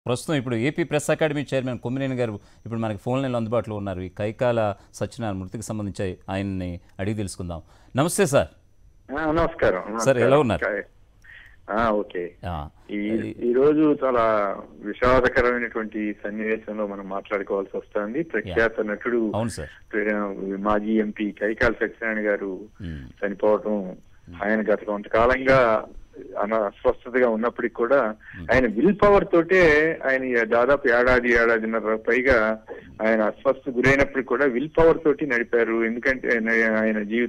ప్రస్తుతం ఇప్పుడు AP press academy chairman Kommineni గారు ఇప్పుడు మనకి ఫోన్ లైన్లో అందుబాటులో ఉన్నారు ఈ కైకాల సత్యనారాయణ మృతికి సంబంధించి ఆయన్ని అడిగి తెలుసుకుందాం నమస్తే సార్ ఆ, నమస్కారం సార్, ఎలా ఉన్నారు? ఆ, ఓకే ఆ, ఈ ఈ రోజు చాలా విషాదకరమైనటువంటి సన్నివేశంలో మనం మాట్లాడుకోవాల్సి వస్తుంది ప్రఖ్యాత నటుడు అవును సార్ ప్ర- మాజీ ఎంపీ కైకాల సత్యనారాయణ గారు ఉమ్, చనిపోవటం ఆయన గత కొంతకాలంగా అన అస్వస్థతగా ఉన్నప్పటికీ కూడా ఆయన విల్ పవర్ తోటే ఆయన దాదాపు ఏడాది ఏడాదిన్నర పైగా ఆయన అస్వస్థ గురైనప్పటికీ కూడా విల్ పవర్ తోటి నడిపారు ఎందుకంటే ఆయన- ఆయన జీవి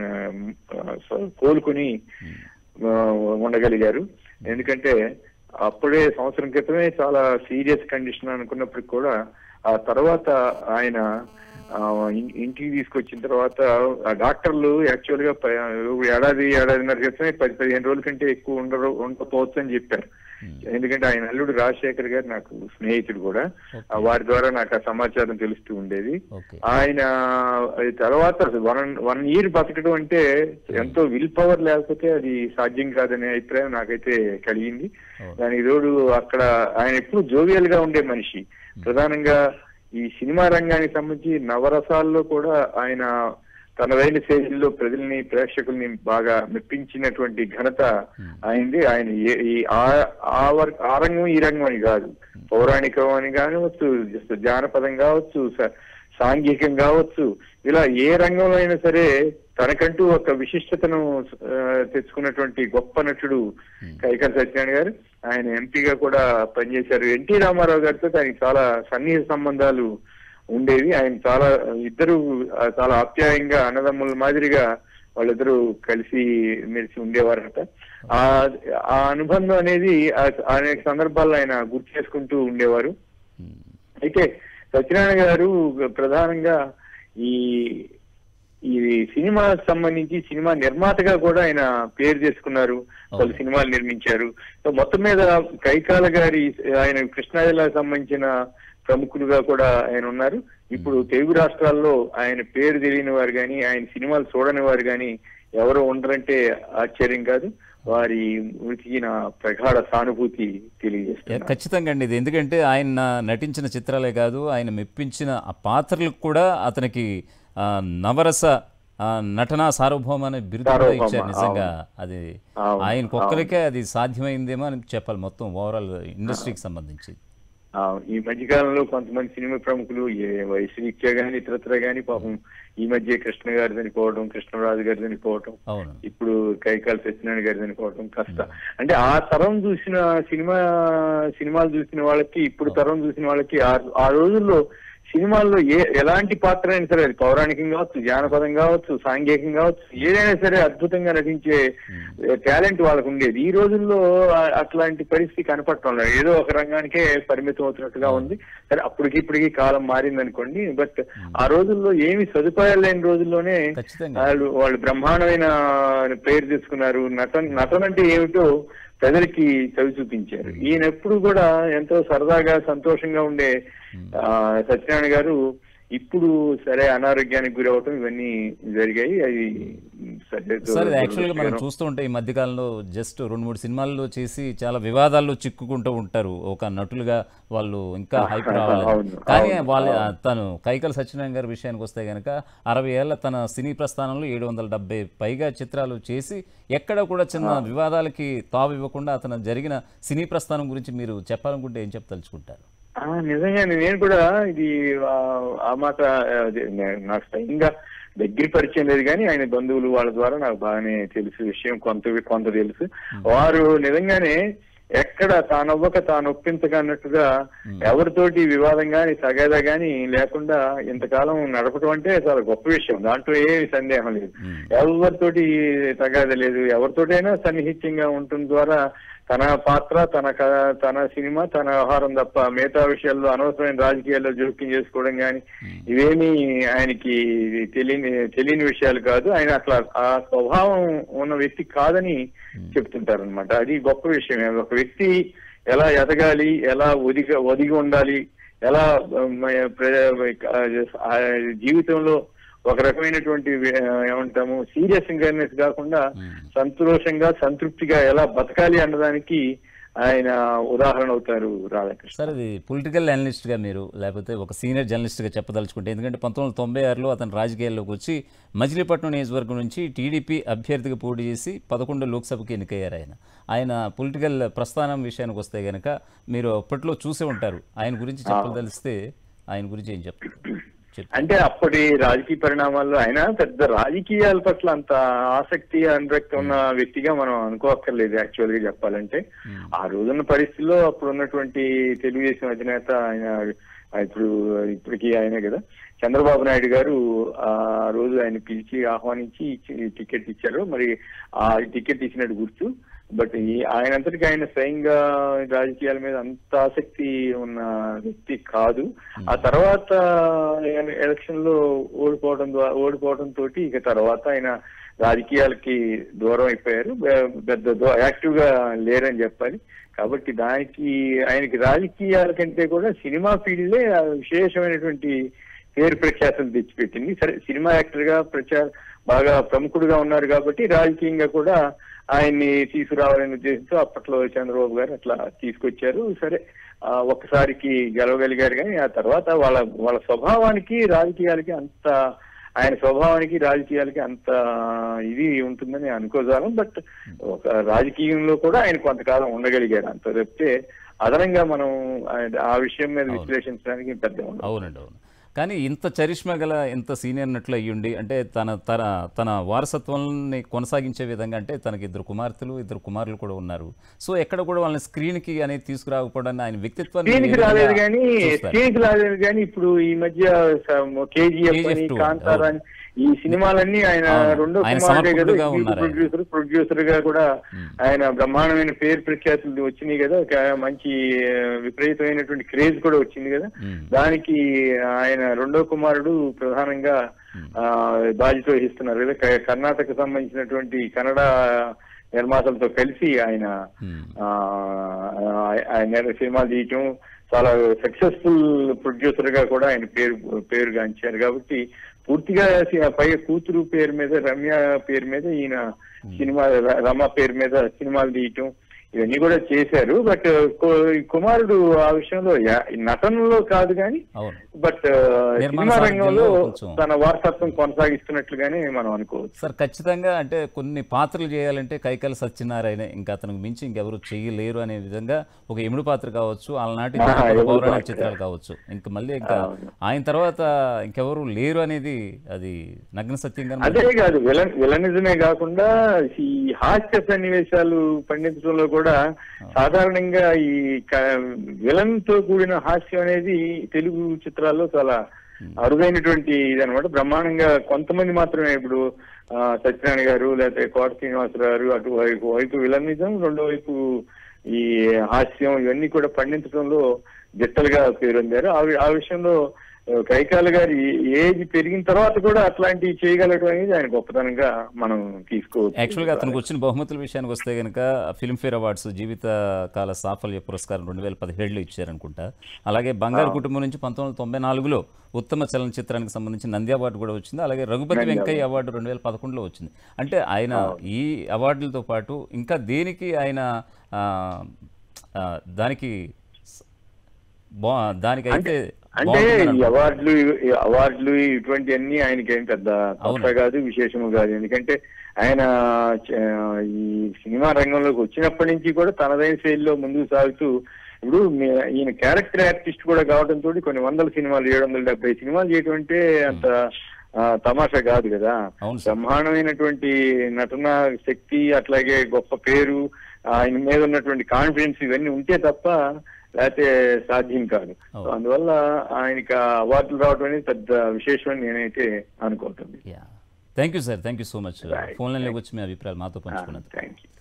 ఆ, కోలుకుని ఆ, ఉండగలిగారు ఎందుకంటే అప్పుడే సంవత్సరం క్రితమే చాలా సీరియస్ కండిషన్ అనుకున్నప్పటికి కూడా ఆ తర్వాత ఆయన ఆ, ఇన్- ఇంటికి తీసుకొచ్చిన తర్వాత ఆ డాక్టర్లు యాక్చువల్ గా ప- ఏడాది ఏడాదిన్నర క్రితమే పది పదిహేను రోజుల కంటే ఎక్కువ ఉండరు ఉండకపోవచ్చు అని చెప్పారు ఎందుకంటే ఆయన అల్లుడు రాజశేఖర్ గారు నాకు స్నేహితుడు కూడా ఆ, వారి ద్వారా నాకు ఆ సమాచారం తెలుస్తూ ఉండేది ఓకే ఆయన అది తర్వాత వన్ వన్ ఇయర్ బతకడం అంటే ఎంతో విల్ పవర్ లేకపోతే అది సాధ్యం కాదనే అభిప్రాయం నాకైతే కలిగింది అవును. దానికి తోడు అక్కడ ఆయన ఎప్పుడు జోవియల్ గా ఉండే మనిషి ప్రధానంగా ఈ సినిమా రంగానికి సంబంధించి నవరసాల్లో కూడా ఆయన తనదైన శైలిలో ప్రజల్ని ప్రేక్షకుల్ని బాగా మెప్పించినటువంటి ఘనత ఆయనది ఆయన ఏ- ఈ ఆ- ఆ వర్- ఆ రంగం ఈ రంగం అని కాదు పౌరాణికం అని కానివచ్చు just జానపదం కావచ్చు స- సాంఘికం కావచ్చు ఇలా ఏ రంగంలో అయినా సరే తనకంటూ ఒక విశిష్టతను ఆ, తెచ్చుకున్నటువంటి గొప్ప నటుడు కైకల్ సత్యనారాయణ గారు ఆయన ఎంపీగా కూడా పనిచేశారు ఎన్టీ రామారావు గారితో ఆయనకి చాలా సన్నిహిత సంబంధాలు ఉండేవి ఆయన చాలా ఇద్దరు ఆ, చాలా ఆప్యాయంగా అన్నదమ్ముల మాదిరిగా వాళ్ళిద్దరూ కలిసి మెలిసి ఉండేవారట ఆ ఆ అనుబంధం అనేది ఆ- అనేక సందర్భాల్లో ఆయన గుర్తు చేసుకుంటూ ఉండేవారు ఉమ్, అయితే సత్యనారాయణ గారు ప్రధానంగా ఈ ఈ సినిమా సంబంధించి సినిమా నిర్మాతగా కూడా ఆయన పేరు చేసుకున్నారు పలు సినిమాలు నిర్మించారు సో మొత్తం మీద కైకాల గారి ఆయన కృష్ణా జిల్లాకు సంబంధించిన ప్రముఖులుగా కూడా ఆయన ఉన్నారు ఇప్పుడు తెలుగు రాష్ట్రాల్లో ఆయన పేరు తెలియని వారు కానీ ఆయన సినిమాలు చూడని వారు కానీ ఎవరో ఉండరంటే ఆశ్చర్యం కాదు వారి మృతికి నా ప్రగాఢ సానుభూతి యా, తెలియజేస్తున్నారు ఖచ్చితంగా అండి ఇది ఎందుకంటే ఆయన నటించిన చిత్రాలే కాదు ఆయన మెప్పించిన ఆ పాత్రలకు కూడా అతనికి ఆ, నవరస ఆ, నటనా సార్వభౌమ అనే బిరుదు కూడా సార్వభౌమ, ఇచ్చారు నిజంగా అది అవును, ఆయనకు ఒక్కరికే అది సాధ్యమైందేమో అని చెప్పాలి మొత్తం ఓవరాల్ ఇండస్ట్రీకి సంబంధించి ఆ, ఈ మధ్యకాలంలో కొంతమంది సినిమా ప్రముఖులు ఏ వైశ్రీక్య గాని ఇతరత్ర గాని పాపం ఈ మధ్య కృష్ణ గారి చనిపోవడం కృష్ణరాజు గారి చనిపోవడం అవును ఇప్పుడు కైకాల సత్యనారాయణ గారి చనిపోవడం కష్టం అంటే ఆ తరం చూసిన సినిమా సినిమాలు చూసిన వాళ్ళకి ఇప్పుడు తరం చూసిన వాళ్ళకి ఆ- ఆ రోజుల్లో సినిమాల్లో ఏ ఎలాంటి పాత్ర అయినా సరే అది పౌరాణికం కావచ్చు జానపదం కావచ్చు సాంఘికం కావచ్చు ఏదైనా సరే అద్భుతంగా నటించే టాలెంట్ వాళ్ళకు ఉండేది ఈ రోజుల్లో ఆ- అట్లాంటి పరిస్థితి కనపడటం లేదు ఏదో ఒక రంగానికే పరిమితం అవుతున్నట్టుగా ఉంది సరే అప్పటికి ఇప్పటికి కాలం మారింది అనుకోండి బట్ ఆ రోజుల్లో ఏమి సదుపాయాలు లేని రోజుల్లోనే ఖచ్చితంగా వాళ్ళు వాళ్ళు బ్రహ్మాండమైన పేరు తీసుకున్నారు నటన నటన అంటే ఏమిటో ప్రజలకి చవి చూపించారు ఈయన ఎప్పుడు కూడా ఎంతో సరదాగా సంతోషంగా ఉండే ఆ, సత్యనారాయణ గారు ఇప్పుడు సరే అనారోగ్యానికి గురి అవటం ఇవన్నీ జరిగాయి అది సరే సార్ ఇది యాక్చువల్గా మనం చూస్తూ ఉంటే ఈ మధ్యకాలంలో జస్ట్ రెండు మూడు సినిమాల్లో చేసి చాలా వివాదాల్లో చిక్కుకుంటూ ఉంటారు ఒక నటులుగా వాళ్ళు ఇంకా హైప్ రావాలని అవును, కానీ అవును, వాళ్ళ తను కైకల సత్యనారాయణ గారి విషయానికి వస్తే కనుక అరవై ఏళ్ల తన సినీ ప్రస్థానంలో ఏడు వందల డెబ్బై పైగా చిత్రాలు చేసి ఎక్కడ కూడా చిన్న వివాదాలకి తావు ఇవ్వకుండా అతను జరిగిన సినీ ప్రస్థానం గురించి మీరు చెప్పాలనుకుంటే ఏం చెప్పదలుచుకుంటారు ఆ, నిజంగా నేను కూడా ఇది ఆ, ఆ మాట అదే, నే- నాకు స్వయంగా దగ్గర పరిచయం లేదు కానీ ఆయన బంధువులు వాళ్ళ ద్వారా నాకు బాగానే తెలుసు విషయం కొంత కొంత తెలుసు వారు నిజంగానే ఎక్కడ తానవ్వక తాను ఒప్పించగా అన్నట్టుగా ఎవరితోటి వివాదం గాని తగాదా గాని లేకుండా ఇంతకాలం నడపడం అంటే చాలా గొప్ప విషయం దాంట్లో ఏమి సందేహం లేదు ఎవరితోటి తగాదా లేదు ఎవరితోటైనా సన్నిహిత్యంగా ఉండటం ద్వారా తన పాత్ర తన క- తన సినిమా తన వ్యవహారం తప్ప మిగతా విషయాల్లో అనవసరమైన రాజకీయాల్లో జోక్యం చేసుకోవడం కానీ ఇవేమీ ఆయనకి తెలియని తెలియని విషయాలు కాదు ఆయన అట్లా ఆ స్వభావం ఉన్న వ్యక్తి కాదని చెప్తుంటారు అనమాట అది గొప్ప విషయం ఒక వ్యక్తి ఎలా ఎదగాలి ఎలా ఒదిగ ఒదిగి ఉండాలి ఎలా ఉమ్, ప్ర- ఆ, జీవితంలో ఒక రకమైనటువంటి ఆ, ఏమంటాము సీరియస్ గానెస్ కాకుండా సంతోషంగా సంతృప్తిగా ఎలా బతకాలి అన్నదానికి ఆయన ఉదాహరణ అవుతారు రాధాకృష్ణ సార్ అది పొలిటికల్ అనలిస్ట్గా మీరు లేకపోతే ఒక సీనియర్ జర్నలిస్ట్గా చెప్పదలుచుకుంటే ఎందుకంటే పంతొమ్మిది వందల తొంభై ఆరులో అతను రాజకీయాల్లోకి వచ్చి మజిలీపట్నం నియోజకవర్గం నుంచి టీడీపీ అభ్యర్థిగా పోటీ చేసి పదకొండు లోక్సభకి ఎన్నికయ్యారు ఆయన ఆయన పొలిటికల్ ప్రస్థానం విషయానికి వస్తే కనుక మీరు అప్పట్లో చూసే ఉంటారు ఆయన గురించి చెప్పదలిస్తే ఆయన గురించి ఏం చెప్తారు చెప్పు. అంటే అప్పటి రాజకీయ పరిణామాల్లో ఆయన పెద్ద రాజకీయాల పట్ల అంత ఆసక్తి అనురక్తి ఉన్న వ్యక్తిగా మనం అనుకోక్కర్లేదు యాక్చువల్ గా చెప్పాలంటే ఆ రోజున్న పరిస్థితుల్లో అప్పుడు ఉన్నటువంటి తెలుగుదేశం అధినేత ఆయన ఇప్పుడు ఇప్పటికీ ఆయనే కదా చంద్రబాబు నాయుడు గారు ఆ రోజు ఆయన పిలిచి ఆహ్వానించి ఇచ్చి- టికెట్ ఇచ్చారు మరి ఆ టికెట్ ఇచ్చినట్టు గుర్తు బట్ ఈ ఆయనంతటికి ఆయన స్వయంగా రాజకీయాల మీద అంత ఆసక్తి ఉన్న వ్యక్తి కాదు ఆ తర్వాత ఎలక్షన్ లో ఓడిపోవడం ద్వారా ఓడిపోవడం తోటి ఇక తర్వాత ఆయన రాజకీయాలకి దూరం అయిపోయారు బె- పెద్ద యాక్టివ్ గా లేరని చెప్పాలి కాబట్టి దానికి ఆయనకి రాజకీయాల కంటే కూడా సినిమా ఫీల్డే ఆ విశేషమైనటువంటి పేరు ప్రఖ్యాతులు తెచ్చిపెట్టింది సరే సినిమా యాక్టర్ గా ప్రచార బాగా ప్రముఖుడుగా ఉన్నారు కాబట్టి రాజకీయంగా కూడా ఆయన్ని తీసుకురావాలనే ఉద్దేశంతో అప్పట్లో చంద్రబాబు గారు అట్లా తీసుకొచ్చారు సరే ఆ, ఒక్కసారికి గెలవగలిగారు కానీ ఆ తర్వాత వాళ్ళ వాళ్ళ స్వభావానికి రాజకీయాలకి అంత ఆయన స్వభావానికి రాజకీయాలకి అంత ఇది ఉంటుందని అనుకోజాలం బట్ ఒక రాజకీయంలో కూడా ఆయన కొంతకాలం ఉండగలిగారు అంత తప్పితే అదనంగా మనం ఆయన- ఆ విషయం మీద విశ్లేషించడానికి పెద్ద ఉండదు అవునండి అవును కానీ ఇంత చరిష్మా గల ఇంత సీనియర్ నటులు అయ్యుండి అంటే తన తన తన వారసత్వాన్ని కొనసాగించే విధంగా అంటే తనకి ఇద్దరు కుమార్తెలు ఇద్దరు కుమారులు కూడా ఉన్నారు సో ఎక్కడ కూడా వాళ్ళని స్క్రీన్కి అనేది తీసుకురాకపోవడాన్ని ఆయన వ్యక్తిత్వాన్ని స్క్రీన్ కి ఏ రాలేదు విధంగా కానీ చూస్తారు? స్క్రీన్ కి రాలేదు కానీ ఇప్పుడు ఈ మధ్య కేజీఎఫ్ KGF అని two, కాంతార అని ఈ సినిమాలన్నీ ఆయన అవును. రెండో ఆయన కుమారుడే కదా సమర్పకుడుగా ఉన్నారు ఆయన. ప్రొడ్యూసర్ ప్రొడ్యూసర్ గా కూడా ఆయన బ్రహ్మాండమైన పేరు ప్రఖ్యాతులు వచ్చినాయి కదా ఒక మంచి ఆ, విపరీతమైనటువంటి క్రేజ్ కూడా వచ్చింది కదా మ్మ్. దానికి ఆయన రెండో కుమారుడు ప్రధానంగా ఆ, బాధ్యత వహిస్తున్నారు కదా క- కర్ణాటక సంబంధించినటువంటి కన్నడ నిర్మాతలతో కలిసి ఆయన మ్మ్. ఆ, ఆయన సినిమాలు తీయటం చాలా సక్సెస్ఫుల్ ప్రొడ్యూసర్ గా కూడా ఆయన పేరు పేరు గాంచారు కాబట్టి పూర్తిగా సి- పై కూతురు పేరు మీద రమ్య పేరు మీద ఈయన సినిమా ర- రమ పేరు మీద సినిమాలు తీయటం ఇవన్నీ కూడా చేశారు బట్ కుమారుడు ఆ విషయంలో యా- నటనలో కాదు కానీ అవును బట్ నిర్మాణ సినిమా రంగంలో సారథ్యంలో కొంచెం- తన వారసత్వం కొనసాగిస్తున్నట్లుగానే మనం అనుకోవచ్చు సార్ ఖచ్చితంగా అంటే కొన్ని పాత్రలు చేయాలంటే కైకాల సత్యనారాయణ ఇంకా అతనికి మించి ఇంకెవరు చేయలేరు అనే విధంగా ఒక ఎముడు పాత్ర కావచ్చు అలనాటి ఆహా, జానపద ఎముడు పౌరాణిక పాత్ర. చిత్రాలు కావచ్చు ఇంకా మళ్ళీ ఇంకా అవును. ఆయన తర్వాత ఇంకెవరు లేరు అనేది అది నగ్న సత్యంగా అదే కాదు విలన్ విలనిజమే కాకుండా ఈ హాస్య సన్నివేశాలు పండించడంలో కూడా సాధారణంగా ఈ విలన్ తో కూడిన హాస్యం అనేది తెలుగు చిత్రాల్లో చాలా అరుదైనటువంటి ఇదనమాట బ్రహ్మాండంగా కొంతమంది మాత్రమే ఇప్పుడు ఆ, సత్యనారాయణ గారు లేకపోతే కోట శ్రీనివాసరావు గారు అటు వైపు వైపు విలనిజం రెండో వైపు ఈ హాస్యం ఇవన్నీ కూడా పండించడంలో దిట్టలుగా పేరొందారు ఆ వి- ఆ విషయంలో ఆ, కైకాల గారి ఏజ్ పెరిగిన తర్వాత కూడా అట్లాంటివి చేయగలగడం అనేది ఆయన గొప్పతనంగా మనం తీసుకోవచ్చు యాక్చువల్గా అతనికి వచ్చిన బహుమతుల విషయానికి వస్తే కనుక ఫిల్మ్ఫేర్ అవార్డ్స్ జీవిత కాల సాఫల్య పురస్కారం రెండు వేల పదిహేడులో ఇచ్చారనుకుంటా అలాగే బంగారు కుటుంబం నుంచి పంతొమ్మిది వందల తొంభై నాలుగులో ఉత్తమ చలనచిత్రానికి సంబంధించి నంది అవార్డు కూడా వచ్చింది అలాగే రఘుపతి వెంకయ్య అవార్డు రెండు వేల పదకొండులో వచ్చింది అంటే ఆయన ఈ అవార్డులతో పాటు ఇంకా దేనికి ఆయన ఆ, ఆ, దానికి స- బా దానికి అయితే అంటే ఈ అవార్డులు ఈ అవార్డులు ఇటువంటి అన్ని ఆయనకి ఏం పెద్ద కొత్త కాదు విశేషము కాదు ఎందుకంటే ఆయన చ- ఈ సినిమా రంగంలోకి వచ్చినప్పటి నుంచి కూడా తనదైన శైలిలో ముందుకు సాగుతూ ఇప్పుడు మీ- ఈయన క్యారెక్టర్ ఆర్టిస్ట్ కూడా కావడంతో కొన్ని వందల సినిమాలు ఏడు వందల డెబ్బై సినిమాలు చేయటం అంటే అంత ఆ, తమాషా కాదు కదా అవును సార్ బ్రహ్మాండమైనటువంటి నటన శక్తి అట్లాగే గొప్ప పేరు ఆయన మీద ఉన్నటువంటి కాన్ఫిడెన్స్ ఇవన్నీ ఉంటే తప్ప లేకపోతే సాధ్యం కాదు సో అందువల్ల ఆయనకి ఆ అవార్డులు రావడం అనేది పెద్ద విశేషమని నేనైతే అనుకుంటుంది yeah thank you sir thank you so much phone లైన్లోకి వచ్చి మీ అభిప్రాయాలు మాతో పంచుకున్నందుకు థ్యాంక్ యూ